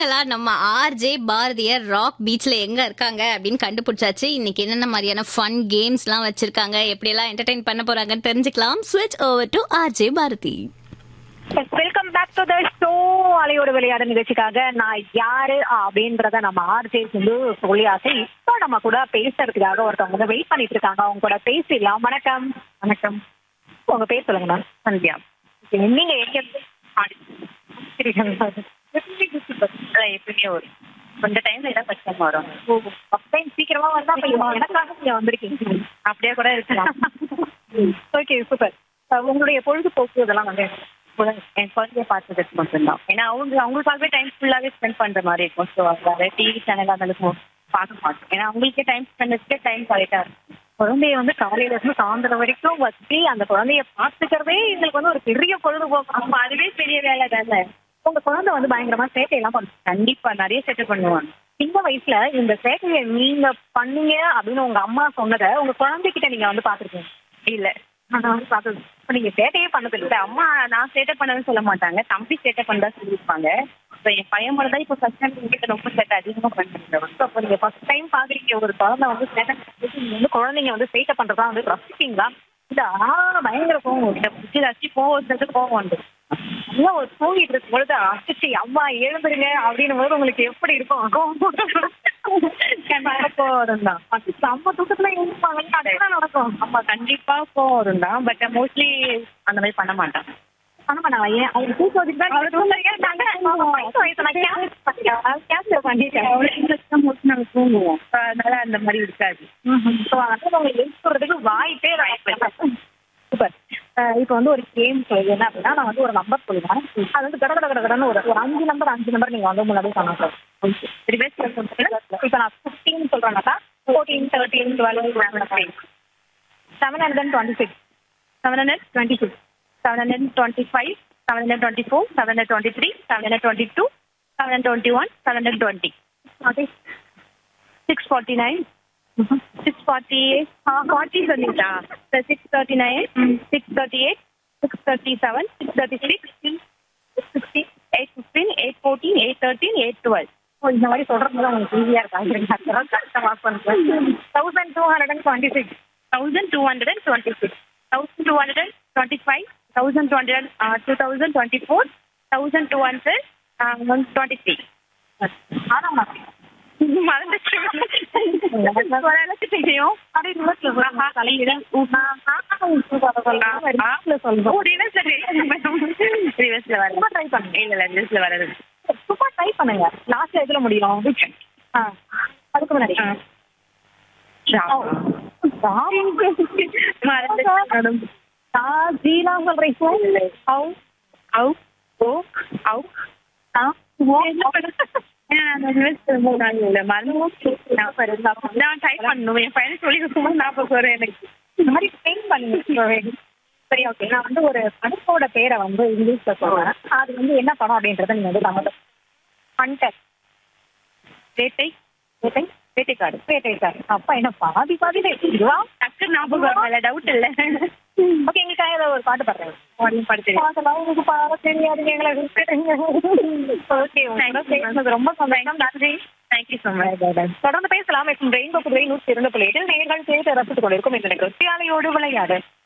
எல்லாம் நம்ம RJ பாரதியர் rock பீச்ல எங்க இருக்காங்க அப்படின்னு கண்டுபிடிச்சாச்சு இன்னைக்கு என்னென்ன மாதிரியான ஃபன் கேம்ஸ் எல்லாம் வச்சிருக்காங்க எப்படி எல்லாம் என்டர்டைன் பண்ண போறாங்கன்னு தெரிஞ்சுக்கலாம் ஸ்விட்ச் over to RJ Bharathi welcome back to the show அலையோட விளையாட நிகழ்ச்சிக்காக நான் யாரு அப்படின்றத நம்ம ஆர்ஜே வந்து சொல்லியாச்சு இப்போ நம்ம கூட பேசுறதுக்காக ஒருத்தவங்க வந்து வெயிட் பண்ணிட்டு இருக்காங்க அவங்க கூட பேசிடலாம் வணக்கம் வணக்கம் உங்க பேர் சொல்லுங்க மேம் சந்தியா நீங்க எங்க இருந்து எப்பயுமே வரும் கொஞ்சம் டைம்ல இதான் ஃபர்ஸ்ட் டைம் வரும் டைம் சீக்கிரமா வந்தா அப்ப எனக்காக நீங்க வந்திருக்கீங்க அப்படியே கூட இருக்கலாம் ஓகே சூப்பர் உங்களுடைய பொழுதுபோக்கு இதெல்லாம் வந்து குழந்தை- என் குழந்தைய பார்த்ததுக்கு மட்டும்தான் ஏன்னா அவங்க அவங்களுக்காகவே டைம் ஃபுல்லாவே ஸ்பெண்ட் பண்ற மாதிரி இருக்கும் ஸோ வேற டிவி சேனல் அந்த அளவுக்கு பார்க்க மாட்டோம் ஏன்னா அவங்களுக்கே டைம் ஸ்பெண்ட் டைம் கரெக்டா இருக்கும் குழந்தைய வந்து காலையில இருந்து சாயந்தரம் வரைக்கும் வச்சு அந்த குழந்தைய பாத்துக்கிறதே எங்களுக்கு வந்து ஒரு பெரிய பொழுதுபோக்கு அப்ப அதுவே பெரிய வேலை தானே உங்க குழந்தை வந்து பயங்கரமா சேட்டை எல்லாம் பண்ணும் கண்டிப்பா நிறைய செட்டப் பண்ணுவாங்க சின்ன வயசுல இந்த சேட்டையை நீங்க பண்ணீங்க அப்படின்னு உங்க அம்மா சொன்னதை உங்க குழந்தைகிட்ட நீங்க வந்து பாத்துருக்கீங்க இல்ல நான் வந்து பார்த்தது இப்ப நீங்க சேட்டையே பண்ணது இல்ல இல்லை அம்மா நான் சேட்டை பண்ணவே சொல்ல மாட்டாங்க தம்பி சேட்டை பண்ணதா சொல்லியிருப்பாங்க ஸோ என் பையன் மட்டும் தான் இப்போ ஃபர்ஸ்ட் டைம் எங்கிட்ட ரொம்ப சேட்டை அதிகமா பண்ணிருந்தேன் அப்ப நீங்க ஃபர்ஸ்ட் டைம் பாக்குறீங்க ஒரு குழந்தை வந்து சேட்டை பண்ணும்போது நீங்க வந்து குழந்தைங்க வந்து சேட்டை பண்றதா வந்து ரசிப்பீங்களா இல்ல ஆ பயங்கர கோவம் வரும். இதை பிடிச்சி ரசி போக வச்சது கோவம் வந்து நல்லா ஒரு தூங்கிட்டு இருக்கும் பொழுது அசிச்சு அம்மா எழுந்துருங்க அப்படின்னு போது உங்களுக்கு எப்படி இருக்கும் கோவம் வரும் தான் அம்மா தூக்கத்துல எழுந்துப்பாங்க அதுதான் நடக்கும் ஆமா கண்டிப்பா கோவம் வரும் தான் பட் மோஸ்ட்லி அந்த மாதிரி பண்ண மாட்டான் ஆமா நான் ஏன் அவங்க தூக்க வச்சுட்டு தான் நீங்க தூங்குறீங்க. நாங்க அவங்க வயசு வயசு நான் கேப் பண்ணிட்டேன். கேப்ல பண்ணிட்டேன். நாங்க தூங்குவோம் So, அதனால அந்த மாதிரி இருக்காது So, அதனால அவங்க எழுப்புறதுக்கு வாய்ப்பே சூப்பர் இப்போ வந்து ஒரு கேம் என்ன அப்படின்னா நான் வந்து ஒரு நம்பர் சொல்லுவேன் அது வந்து கட கட கட கடன்னு ஒரு ஒரு அஞ்சு நம்பர் அஞ்சு நம்பர் நீங்க வந்து முன்னாடி சொன்னா சார் ரிவர்ஸ்ல சொல்றேன் இப்போ நான் ஃபிஃப்டீன் சொல்றேன்னாக்கா fourteen thirteen twelve seven hundred twenty six seven hundred twenty six seven hundred twenty five seven hundred twenty four seven hundred twenty three seven hundred twenty two seven hundred twenty one seven hundred twenty six forty nine six forty eight forty சொல்லிட்டா six thirty nine six thirty eight six thirty seven six thirty six sixteen eight fifteen eight fourteen eight thirteen eight twelve இந்த மாதிரி சொல்றது தான் உங்களுக்கு ஈஸியா இருக்காங்க கரெக்டாக mark பண்ணுறேன் thousand two hundred and twenty six thousand two hundred and twenty six thousand two hundred and twenty five thousand two hundred two thousand twenty four thousand two hundred one twenty three ஆனா மறந்துச்சு ஓரளவுக்கு தெரியும் ஒரு ரிவர்ஸ்ல ரிவர்ஸ்ல வர சும்மா try பண்ணுங்க இல்ல இல்ல ரிவர்ஸ்ல வராது சும்மா ட்ரை பண்ணுங்க லாஸ்ட்ல எதுல முடியும் ஆ, அதுக்கு முன்னாடி மறந்துச்சு நான் ஜீலாம் சொல்றீங்க ஹவு அவு ஓ அவு ஆ நான் டைப் பண்ணணும் என் பையனுக்கு சொல்லி கொடுக்கும்போது ஞாபகம் வரும் எனக்கு இந்த மாதிரி ட்ரெயின் பண்ணுங்க சரி ஓகே நான் வந்து ஒரு படத்தோட பேரை வந்து இங்கிலீஷ்ல சொல்றேன் அது வந்து என்ன படம் அப்படின்றத நீங்க வந்து தமிழ் ஹண்டர் வேட்டை வேட்டை வேட்டைக்காடு வேட்டைக்கார் அப்பா என்ன பாதி பாதி இதுவா டக்கு ஞாபகம் வரும் டவுட் இல்ல ஓகே எங்களுக்காக ஏதாவது ஒரு பாட்டு பாடுறேன் உடனே படுத்து அதெல்லாம் உங்களுக்கு பாட தெரியாது எங்களை விட்டுடுங்க ஓகே உங்களோட பேசுனது ரொம்ப சந்தோஷம் நன்றி தேங்க்யூ ஸோ மச் தொடர்ந்து பேசலாம் ரெயின்போ புதுவை நூற்றி இரண்டு புள்ளி எட்டில் நேர்கள் சேர்த்து ரசித்துக் கொண்டிருக்கும் இந்த நிகழ்ச்சியாலையோடு விளையாடு